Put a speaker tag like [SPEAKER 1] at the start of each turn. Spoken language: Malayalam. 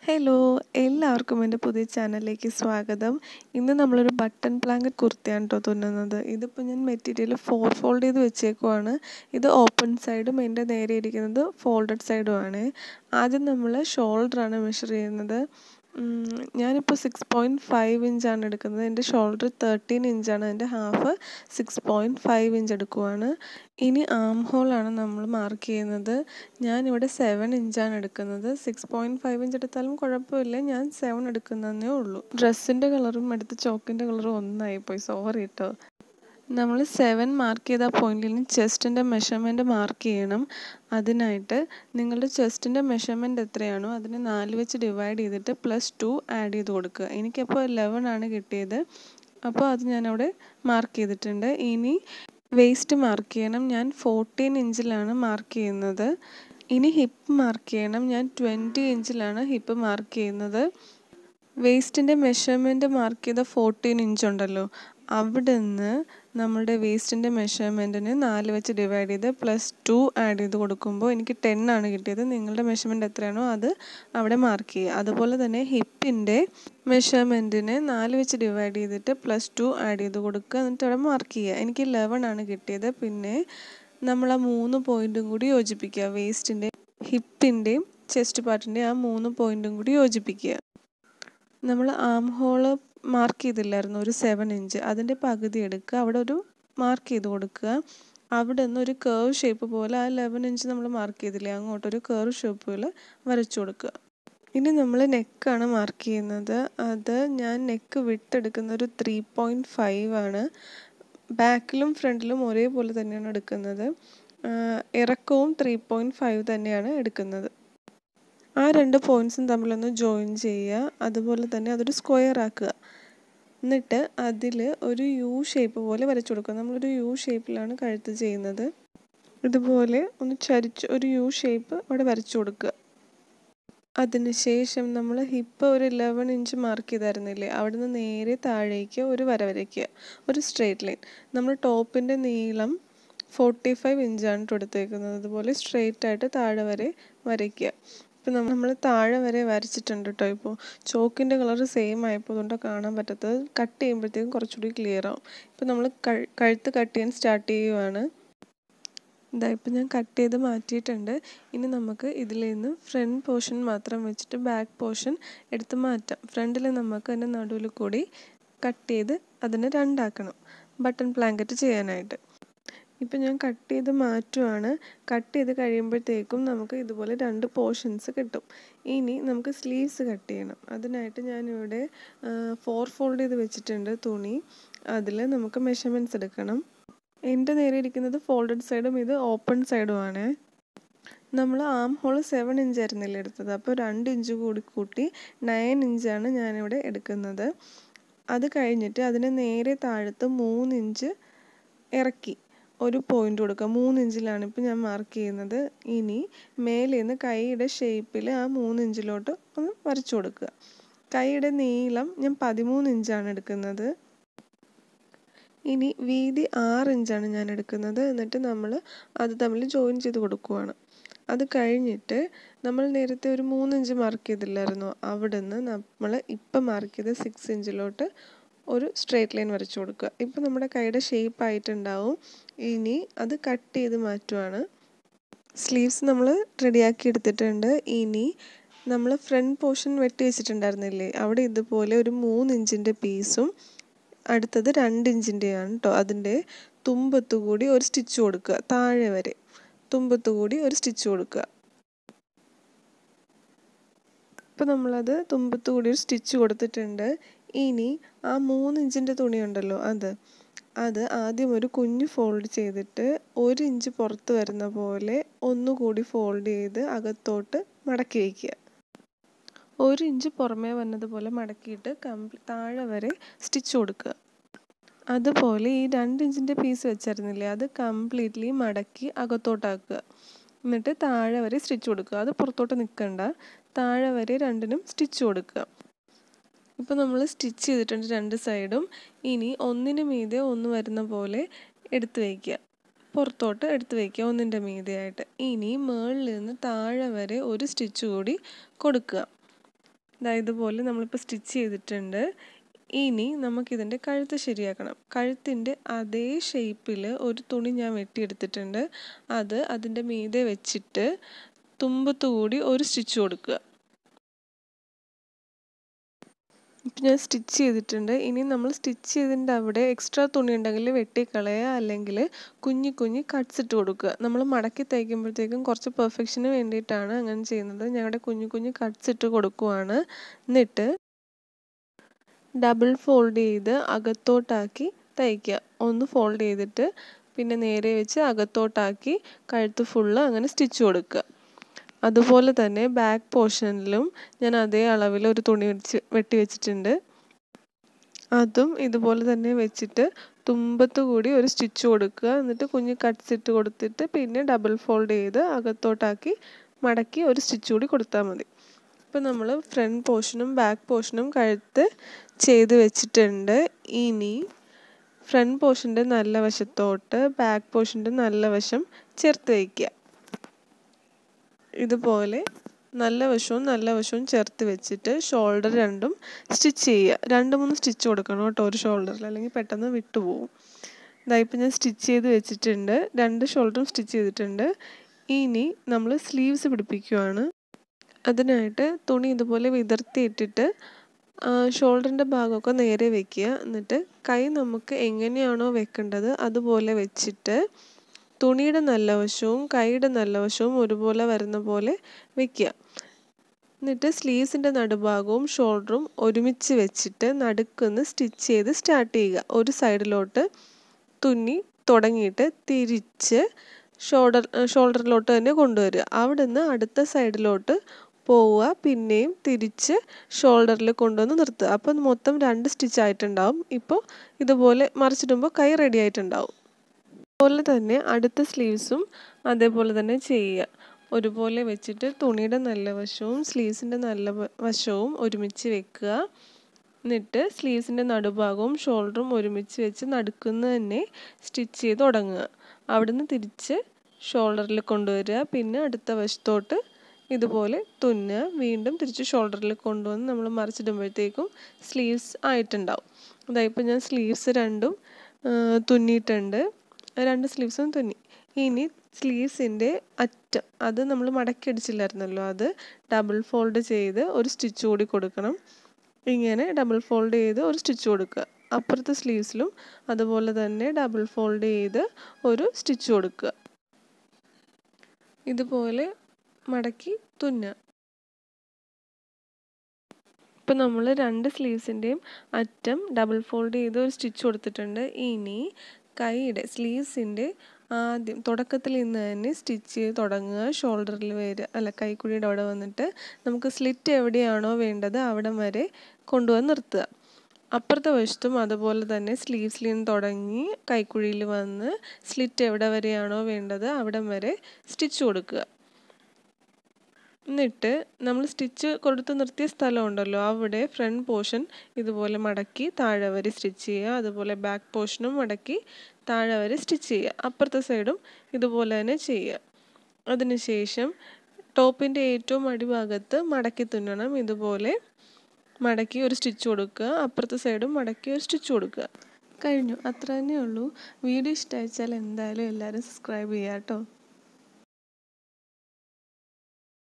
[SPEAKER 1] ഹലോ എല്ലാവർക്കും എൻ്റെ പുതിയ ചാനലിലേക്ക് സ്വാഗതം ഇന്ന് നമ്മളൊരു ബട്ടൺ ബ്ലാങ്കറ്റ് കുർത്തിയാണ് കേട്ടോ തുന്നുന്നത് ഇതിപ്പോൾ ഞാൻ മെറ്റീരിയൽ ഫോർ ഫോൾഡ് ചെയ്ത് വെച്ചേക്കുവാണ് ഇത് ഓപ്പൺ സൈഡും എൻ്റെ നേരെ ഇരിക്കുന്നത് ഫോൾഡഡ് സൈഡുമാണ് ആദ്യം നമ്മൾ ഷോൾഡറാണ് മെഷർ ചെയ്യുന്നത് ഞാനിപ്പോൾ സിക്സ് പോയിൻറ്റ് ഫൈവ് ഇഞ്ചാണ് എടുക്കുന്നത് എൻ്റെ ഷോൾഡർ തേർട്ടീൻ ഇഞ്ചാണ് എൻ്റെ half six point five inch എടുക്കുവാണ് ഇനി ആം ഹോളാണ് നമ്മൾ മാർക്ക് ചെയ്യുന്നത് ഞാനിവിടെ സെവൻ ഇഞ്ചാണ് എടുക്കുന്നത് സിക്സ് പോയിൻറ്റ് ഫൈവ് ഇഞ്ച് എടുത്താലും കുഴപ്പമില്ല ഞാൻ സെവൻ എടുക്കുന്നതേ ഉള്ളൂ ഡ്രസ്സിൻ്റെ കളറും എടുത്ത് ചോക്കിൻ്റെ കളറും ഒന്നായിപ്പോയി സോറി കേട്ടോ നമ്മൾ സെവൻ മാർക്ക് ചെയ്ത പോയിന്റിൽ ചെസ്റ്റിൻ്റെ മെഷർമെൻറ്റ് മാർക്ക് ചെയ്യണം അതിനായിട്ട് നിങ്ങളുടെ ചെസ്റ്റിൻ്റെ മെഷർമെൻറ്റ് എത്രയാണോ അതിനെ നാല് വെച്ച് ഡിവൈഡ് ചെയ്തിട്ട് പ്ലസ് ടു ആഡ് ചെയ്ത് കൊടുക്കുക എനിക്കപ്പോൾ ലെവൻ ആണ് കിട്ടിയത് അപ്പോൾ അത് ഞാനവിടെ മാർക്ക് ചെയ്തിട്ടുണ്ട് ഇനി വേസ്റ്റ് മാർക്ക് ചെയ്യണം ഞാൻ ഫോർട്ടീൻ ഇഞ്ചിലാണ് മാർക്ക് ചെയ്യുന്നത് ഇനി ഹിപ്പ് മാർക്ക് ചെയ്യണം ഞാൻ ട്വൻറ്റി ഇഞ്ചിലാണ് ഹിപ്പ് മാർക്ക് ചെയ്യുന്നത് വേസ്റ്റിൻ്റെ മെഷർമെൻറ്റ് മാർക്ക് ചെയ്ത ഫോർട്ടീൻ ഇഞ്ച് ഉണ്ടല്ലോ അവിടെ നിന്ന് നമ്മളുടെ വേസ്റ്റിൻ്റെ മെഷർമെൻറ്റിന് നാല് വെച്ച് ഡിവൈഡ് ചെയ്ത് പ്ലസ് ടു ആഡ് ചെയ്ത് കൊടുക്കുമ്പോൾ എനിക്ക് ടെൻ ആണ് കിട്ടിയത് നിങ്ങളുടെ മെഷർമെൻറ്റ് എത്രയാണോ അത് അവിടെ മാർക്ക് ചെയ്യുക അതുപോലെ തന്നെ ഹിപ്പിൻ്റെ മെഷർമെൻറ്റിന് നാല് വെച്ച് ഡിവൈഡ് ചെയ്തിട്ട് പ്ലസ് ടു ആഡ് ചെയ്ത് കൊടുക്കുക എന്നിട്ട് അവിടെ മാർക്ക് ചെയ്യുക എനിക്ക് ലെവൻ ആണ് കിട്ടിയത് പിന്നെ നമ്മൾ ആ മൂന്ന് പോയിൻറ്റും കൂടി യോജിപ്പിക്കുക വേസ്റ്റിൻ്റെ ഹിപ്പിൻ്റെയും ചെസ്റ്റ് പാർട്ടിൻ്റെയും ആ മൂന്ന് പോയിൻറ്റും കൂടി യോജിപ്പിക്കുക നമ്മൾ ആം ഹോള് മാർക്ക് ചെയ്തില്ലായിരുന്നു ഒരു സെവൻ ഇഞ്ച് അതിൻ്റെ പകുതി എടുക്കുക അവിടെ ഒരു മാർക്ക് ചെയ്ത് കൊടുക്കുക അവിടെ നിന്ന് ഒരു കേർവ് ഷേപ്പ് പോലെ ആ ലെവൻ ഇഞ്ച് നമ്മൾ മാർക്ക് ചെയ്തില്ലേ അങ്ങോട്ടൊരു കേർവ് ഷേപ്പ് പോലെ വരച്ചു കൊടുക്കുക ഇനി നമ്മൾ നെക്കാണ് മാർക്ക് ചെയ്യുന്നത് അത് ഞാൻ നെക്ക് വിട്ടെടുക്കുന്ന ഒരു ത്രീ പോയിൻറ്റ് ഫൈവ് ആണ് ബാക്കിലും ഫ്രണ്ടിലും ഒരേപോലെ തന്നെയാണ് എടുക്കുന്നത് ഇറക്കവും ത്രീ പോയിൻറ്റ് ഫൈവ് തന്നെയാണ് എടുക്കുന്നത് ആ രണ്ട് പോയിൻറ്റ്സും തമ്മിലൊന്ന് ജോയിൻ ചെയ്യുക അതുപോലെ തന്നെ അതൊരു സ്ക്വയർ ആക്കുക എന്നിട്ട് അതിൽ ഒരു യു ഷേപ്പ് പോലെ വരച്ചു കൊടുക്കുക നമ്മളൊരു യു ഷേപ്പിലാണ് കഴുത്ത് ചെയ്യുന്നത് ഇതുപോലെ ഒന്ന് ചരിച്ച് ഒരു യു ഷേപ്പ് അവിടെ വരച്ചു കൊടുക്കുക അതിനുശേഷം നമ്മൾ ഹിപ്പ് ഒരു ഇലവൻ ഇഞ്ച് മാർക്ക് ചെയ്തായിരുന്നില്ലേ അവിടെ നിന്ന് നേരെ താഴേക്ക് ഒരു വര വരയ്ക്കുക ഒരു സ്ട്രെയിറ്റ് ലൈൻ നമ്മൾ ടോപ്പിൻ്റെ നീളം ഫോർട്ടി ഫൈവ് ഇഞ്ചാണ് കൊടുത്തേക്കുന്നത് അതുപോലെ സ്ട്രെയിറ്റ് ആയിട്ട് താഴെ വരെ വരയ്ക്കുക ഇപ്പം നമ്മൾ താഴെ വരെ വരച്ചിട്ടുണ്ട് കേട്ടോ ഇപ്പോൾ ചോക്കിൻ്റെ കളർ സെയിം ആയപ്പോൾ അതുകൊണ്ട് കാണാൻ പറ്റാത്തത് കട്ട് ചെയ്യുമ്പോഴത്തേക്കും കുറച്ചുകൂടി ക്ലിയർ ആവും ഇപ്പം നമ്മൾ കഴുത്ത് കട്ട് ചെയ്യാൻ സ്റ്റാർട്ട് ചെയ്യുവാണ് ഇതാ ഇപ്പം ഞാൻ കട്ട് ചെയ്ത് മാറ്റിയിട്ടുണ്ട് ഇനി നമുക്ക് ഇതിൽ നിന്ന് ഫ്രണ്ട് പോർഷൻ മാത്രം വെച്ചിട്ട് ബാക്ക് പോർഷൻ എടുത്ത് മാറ്റാം ഫ്രണ്ടിൽ നമുക്ക് അതിൻ്റെ നടുവിൽ കൂടി കട്ട് ചെയ്ത് അതിനെ രണ്ടാക്കണം ബട്ടൺ പ്ലാങ്കറ്റ് ചെയ്യാനായിട്ട് ഇപ്പം ഞാൻ കട്ട് ചെയ്ത് മാറ്റുവാണ് കട്ട് ചെയ്ത് കഴിയുമ്പോഴത്തേക്കും നമുക്ക് ഇതുപോലെ രണ്ട് പോർഷൻസ് കിട്ടും ഇനി നമുക്ക് സ്ലീവ്സ് കട്ട് ചെയ്യണം അതിനായിട്ട് ഞാനിവിടെ ഫോർ ഫോൾഡ് ചെയ്ത് വെച്ചിട്ടുണ്ട് തുണി അതിൽ നമുക്ക് മെഷർമെൻറ്റ്സ് എടുക്കണം എൻ്റെ നേരെ ഇരിക്കുന്നത് ഫോൾഡഡ് സൈഡും ഇത് ഓപ്പൺ സൈഡുമാണ് നമ്മൾ ആം ഹോൾ സെവൻ ഇഞ്ച് ആയിരുന്നില്ല എടുത്തത് അപ്പോൾ രണ്ട് ഇഞ്ച് കൂടി കൂട്ടി നയൻ ഇഞ്ചാണ് ഞാനിവിടെ എടുക്കുന്നത് അത് കഴിഞ്ഞിട്ട് അതിന് നേരെ താഴത്ത് മൂന്ന് ഇഞ്ച് ഇറക്കി ഒരു പോയിന്റ് കൊടുക്കുക മൂന്ന് ഇഞ്ചിലാണ് ഇപ്പോൾ ഞാൻ മാർക്ക് ചെയ്യുന്നത് ഇനി മേലെ നിന്ന് കൈയുടെ ഷേപ്പിൽ ആ മൂന്ന് ഇഞ്ചിലോട്ട് ഒന്ന് വരച്ചു കൊടുക്കുക കൈയുടെ നീളം ഞാൻ പതിമൂന്ന് ഇഞ്ചാണ് എടുക്കുന്നത് ഇനി വീതി ആറ് ഇഞ്ചാണ് ഞാൻ എടുക്കുന്നത് എന്നിട്ട് നമ്മൾ അത് തമ്മിൽ ജോയിൻ ചെയ്ത് കൊടുക്കുവാണ് അത് കഴിഞ്ഞിട്ട് നമ്മൾ നേരത്തെ ഒരു മൂന്ന് ഇഞ്ച് മാർക്ക് ചെയ്തില്ലായിരുന്നോ അവിടെ നിന്ന് നമ്മൾ ഇപ്പം മാർക്ക് ചെയ്ത സിക്സ് ഇഞ്ചിലോട്ട് ഒരു സ്ട്രേറ്റ് ലൈൻ വരച്ചു കൊടുക്കുക ഇപ്പം നമ്മുടെ കൈയുടെ ഷേപ്പ് ആയിട്ടുണ്ടാവും ഇനി അത് കട്ട് ചെയ്ത് മാറ്റുവാണ് സ്ലീവ്സ് നമ്മൾ റെഡിയാക്കി എടുത്തിട്ടുണ്ട് ഇനി നമ്മൾ ഫ്രണ്ട് പോർഷൻ വെട്ടി വെച്ചിട്ടുണ്ടായിരുന്നില്ലേ അവിടെ ഇതുപോലെ ഒരു മൂന്ന് ഇഞ്ചിൻ്റെ പീസും അടുത്തത് രണ്ട് ഇഞ്ചിൻ്റെയാണ് കേട്ടോ അതിൻ്റെ തുമ്പത്ത് കൂടി ഒരു സ്റ്റിച്ച് കൊടുക്കുക താഴെ വരെ തുമ്പത്ത് കൂടി ഒരു സ്റ്റിച്ച് കൊടുക്കുക ഇപ്പം നമ്മളത് തുമ്പത്ത് കൂടി ഒരു സ്റ്റിച്ച് കൊടുത്തിട്ടുണ്ട് ഇനി ആ മൂന്ന് ഇഞ്ചിൻ്റെ തുണി ഉണ്ടല്ലോ അത് അത് ആദ്യം ഒരു കുഞ്ഞ് ഫോൾഡ് ചെയ്തിട്ട് ഒരു ഇഞ്ച് പുറത്ത് വരുന്ന പോലെ ഒന്നുകൂടി ഫോൾഡ് ചെയ്ത് അകത്തോട്ട് മടക്കി വയ്ക്കുക ഒരു ഇഞ്ച് പുറമേ വന്നതുപോലെ മടക്കിയിട്ട് കംപ്ലീ താഴെ വരെ സ്റ്റിച്ച് കൊടുക്കുക അതുപോലെ ഈ രണ്ട് ഇഞ്ചിൻ്റെ പീസ് വെച്ചിരുന്നില്ലേ അത് കംപ്ലീറ്റ്ലി മടക്കി അകത്തോട്ടാക്കുക എന്നിട്ട് താഴെ വരെ സ്റ്റിച്ച് കൊടുക്കുക അത് പുറത്തോട്ട് നിൽക്കണ്ട താഴെ വരെ രണ്ടിനും സ്റ്റിച്ച് കൊടുക്കുക ഇപ്പോൾ നമ്മൾ സ്റ്റിച്ച് ചെയ്തിട്ടുണ്ട് രണ്ട് സൈഡും ഇനി ഒന്നിന് മീതെ ഒന്ന് വരുന്ന പോലെ എടുത്ത് വയ്ക്കുക പുറത്തോട്ട് എടുത്ത് വയ്ക്കുക ഒന്നിൻ്റെ മീതെയായിട്ട് ഇനി മുകളിൽ നിന്ന് താഴെ വരെ ഒരു സ്റ്റിച്ച് കൂടി കൊടുക്കുക ഇതാ ഇതുപോലെ നമ്മളിപ്പോൾ സ്റ്റിച്ച് ചെയ്തിട്ടുണ്ട് ഇനി നമുക്കിതിൻ്റെ കഴുത്ത് ശരിയാക്കണം കഴുത്തിൻ്റെ അതേ ഷേപ്പിൽ ഒരു തുണി ഞാൻ വെട്ടിയെടുത്തിട്ടുണ്ട് അത് അതിൻ്റെ മീതെ വെച്ചിട്ട് തുമ്പത്ത് കൂടി ഒരു സ്റ്റിച്ച് കൊടുക്കുക ഇപ്പം ഞാൻ സ്റ്റിച്ച് ചെയ്തിട്ടുണ്ട് ഇനി നമ്മൾ സ്റ്റിച്ച് ചെയ്തതിൻ്റെ അവിടെ എക്സ്ട്രാ തുണി ഉണ്ടെങ്കിൽ വെട്ടിക്കളയുക അല്ലെങ്കിൽ കുഞ്ഞി കുഞ്ഞി കട്ട്സ് ഇട്ട് കൊടുക്കുക നമ്മൾ മടക്കി തയ്ക്കുമ്പോഴത്തേക്കും കുറച്ച് പെർഫെക്ഷന് വേണ്ടിയിട്ടാണ് അങ്ങനെ ചെയ്യുന്നത് ഞങ്ങളുടെ കുഞ്ഞു കുഞ്ഞു കട്ട്സ് ഇട്ട് കൊടുക്കുവാണ് എന്നിട്ട് ഡബിൾ ഫോൾഡ് ചെയ്ത് അകത്തോട്ടാക്കി തയ്ക്കുക ഒന്ന് ഫോൾഡ് ചെയ്തിട്ട് പിന്നെ നേരെ വെച്ച് അകത്തോട്ടാക്കി കഴുത്ത് ഫുള്ള് അങ്ങനെ സ്റ്റിച്ച് കൊടുക്കുക അതുപോലെ തന്നെ ബാക്ക് പോർഷനിലും ഞാൻ അതേ അളവിൽ ഒരു തുണി വെച്ച് വെട്ടി വെച്ചിട്ടുണ്ട് അതും ഇതുപോലെ തന്നെ വെച്ചിട്ട് തുമ്പത്ത് കൂടി ഒരു സ്റ്റിച്ച് കൊടുക്കുക എന്നിട്ട് കുഞ്ഞ് കട്ട്സ് ഇട്ട് കൊടുത്തിട്ട് പിന്നെ ഡബിൾ ഫോൾഡ് ചെയ്ത് അകത്തോട്ടാക്കി മടക്കി ഒരു സ്റ്റിച്ച് കൂടി കൊടുത്താൽ മതി ഇപ്പം നമ്മൾ ഫ്രണ്ട് പോർഷനും ബാക്ക് പോർഷനും കഴുത്ത് ചെയ്ത് വെച്ചിട്ടുണ്ട് ഇനി ഫ്രണ്ട് പോർഷൻ്റെ നല്ല വശത്തോട്ട് ബാക്ക് പോർഷൻ്റെ നല്ല വശം ചേർത്ത് വയ്ക്കുക ഇതുപോലെ നല്ല വശവും നല്ല വശവും ചേർത്ത് വെച്ചിട്ട് ഷോൾഡർ രണ്ടും സ്റ്റിച്ച് ചെയ്യുക രണ്ട് മൂന്ന് സ്റ്റിച്ച് കൊടുക്കണം കേട്ടോ ഒരു ഷോൾഡറിൽ അല്ലെങ്കിൽ പെട്ടെന്ന് വിട്ടുപോകും ഇതായിപ്പോൾ ഞാൻ സ്റ്റിച്ച് ചെയ്ത് വെച്ചിട്ടുണ്ട് രണ്ട് ഷോൾഡറും സ്റ്റിച്ച് ചെയ്തിട്ടുണ്ട് ഇനി നമ്മൾ സ്ലീവ്സ് പിടിപ്പിക്കുവാണ് അതിനായിട്ട് തുണി ഇതുപോലെ വിതർത്തിയിട്ടിട്ട് ഷോൾഡറിൻ്റെ ഭാഗമൊക്കെ നേരെ വെക്കുക എന്നിട്ട് കൈ നമുക്ക് എങ്ങനെയാണോ വെക്കേണ്ടത് അതുപോലെ വെച്ചിട്ട് തുണിയുടെ നല്ല വശവും കൈയുടെ നല്ല വശവും ഒരുപോലെ വരുന്ന പോലെ വെക്കുക എന്നിട്ട് സ്ലീവ്സിൻ്റെ നടുഭാഗവും ഷോൾഡറും ഒരുമിച്ച് വെച്ചിട്ട് നടുക്കുന്ന് സ്റ്റിച്ച് ചെയ്ത് സ്റ്റാർട്ട് ചെയ്യുക ഒരു സൈഡിലോട്ട് തുന്നി തുടങ്ങിയിട്ട് തിരിച്ച് ഷോൾഡർ ഷോൾഡറിലോട്ട് തന്നെ കൊണ്ടുവരിക അവിടെ നിന്ന് അടുത്ത സൈഡിലോട്ട് പോവുക പിന്നെയും തിരിച്ച് ഷോൾഡറിൽ കൊണ്ടുവന്ന് നിർത്തുക അപ്പം മൊത്തം രണ്ട് സ്റ്റിച്ച് ആയിട്ടുണ്ടാവും ഇപ്പോൾ ഇതുപോലെ മറിച്ചിടുമ്പോൾ കൈ റെഡി ആയിട്ടുണ്ടാവും അതുപോലെ തന്നെ അടുത്ത സ്ലീവ്സും അതേപോലെ തന്നെ ചെയ്യുക ഒരുപോലെ വെച്ചിട്ട് തുണിയുടെ നല്ല വശവും സ്ലീവ്സിൻ്റെ നല്ല വശവും ഒരുമിച്ച് വെക്കുക എന്നിട്ട് സ്ലീവ്സിൻ്റെ നടുഭാഗവും ഷോൾഡറും ഒരുമിച്ച് വെച്ച് നടുക്കുന്ന തന്നെ സ്റ്റിച്ച് ചെയ്ത് തുടങ്ങുക അവിടുന്ന് തിരിച്ച് ഷോൾഡറിൽ കൊണ്ടുവരിക പിന്നെ അടുത്ത വശത്തോട്ട് ഇതുപോലെ തുന്നുക വീണ്ടും തിരിച്ച് ഷോൾഡറിൽ കൊണ്ടുവന്ന് നമ്മൾ മറിച്ചിടുമ്പോഴത്തേക്കും സ്ലീവ്സ് ആയിട്ടുണ്ടാവും അതായിപ്പോൾ ഞാൻ സ്ലീവ്സ് രണ്ടും തുന്നിയിട്ടുണ്ട് രണ്ട് സ്ലീവ്സും തുന്നി ഇനി സ്ലീവ്സിൻ്റെ അറ്റം അത് നമ്മൾ മടക്കി അടിച്ചില്ലായിരുന്നല്ലോ അത് ഡബിൾ ഫോൾഡ് ചെയ്ത് ഒരു സ്റ്റിച്ച് കൂടി കൊടുക്കണം ഇങ്ങനെ ഡബിൾ ഫോൾഡ് ചെയ്ത് ഒരു സ്റ്റിച്ച് കൊടുക്കുക അപ്പുറത്തെ സ്ലീവ്സിലും അതുപോലെ തന്നെ ഡബിൾ ഫോൾഡ് ചെയ്ത് ഒരു സ്റ്റിച്ച് കൊടുക്കുക ഇതുപോലെ മടക്കി തുന്നുക ഇപ്പം നമ്മൾ രണ്ട് സ്ലീവ്സിൻ്റെയും അറ്റം ഡബിൾ ഫോൾഡ് ചെയ്ത് ഒരു സ്റ്റിച്ച് കൊടുത്തിട്ടുണ്ട് ഇനി കൈയുടെ സ്ലീവ്സിൻ്റെ ആദ്യം തുടക്കത്തിൽ നിന്ന് തന്നെ സ്റ്റിച്ച് ചെയ്ത് തുടങ്ങുക ഷോൾഡറിൽ വരിക അല്ല കൈക്കുഴിയുടെ അവിടെ വന്നിട്ട് നമുക്ക് സ്ലിറ്റ് എവിടെയാണോ വേണ്ടത് അവിടം വരെ കൊണ്ടുവന്ന് നിർത്തുക അപ്പുറത്തെ വശത്തും അതുപോലെ തന്നെ സ്ലീവ്സിൽ നിന്ന് തുടങ്ങി കൈക്കുഴിയിൽ വന്ന് സ്ലിറ്റ് എവിടെ വരെയാണോ വേണ്ടത് അവിടം വരെ സ്റ്റിച്ച് കൊടുക്കുക എന്നിട്ട് നമ്മൾ സ്റ്റിച്ച് കൊടുത്ത് നിർത്തിയ സ്ഥലമുണ്ടല്ലോ അവിടെ ഫ്രണ്ട് പോർഷൻ ഇതുപോലെ മടക്കി താഴെ വരെ സ്റ്റിച്ച് ചെയ്യുക അതുപോലെ ബാക്ക് പോർഷനും മടക്കി താഴെ വരെ സ്റ്റിച്ച് ചെയ്യുക അപ്പുറത്തെ സൈഡും ഇതുപോലെ തന്നെ ചെയ്യുക അതിനുശേഷം ടോപ്പിൻ്റെ ഏറ്റവും അടിഭാഗത്ത് മടക്കി തുന്നണം ഇതുപോലെ മടക്കി ഒരു സ്റ്റിച്ച് കൊടുക്കുക അപ്പുറത്തെ സൈഡും മടക്കി ഒരു സ്റ്റിച്ച് കൊടുക്കുക കഴിഞ്ഞു അത്ര തന്നെ ഉള്ളൂ വീഡിയോ ഇഷ്ടമായിച്ചാൽ എന്തായാലും എല്ലാവരും സബ്സ്ക്രൈബ് ചെയ്യുക കേട്ടോ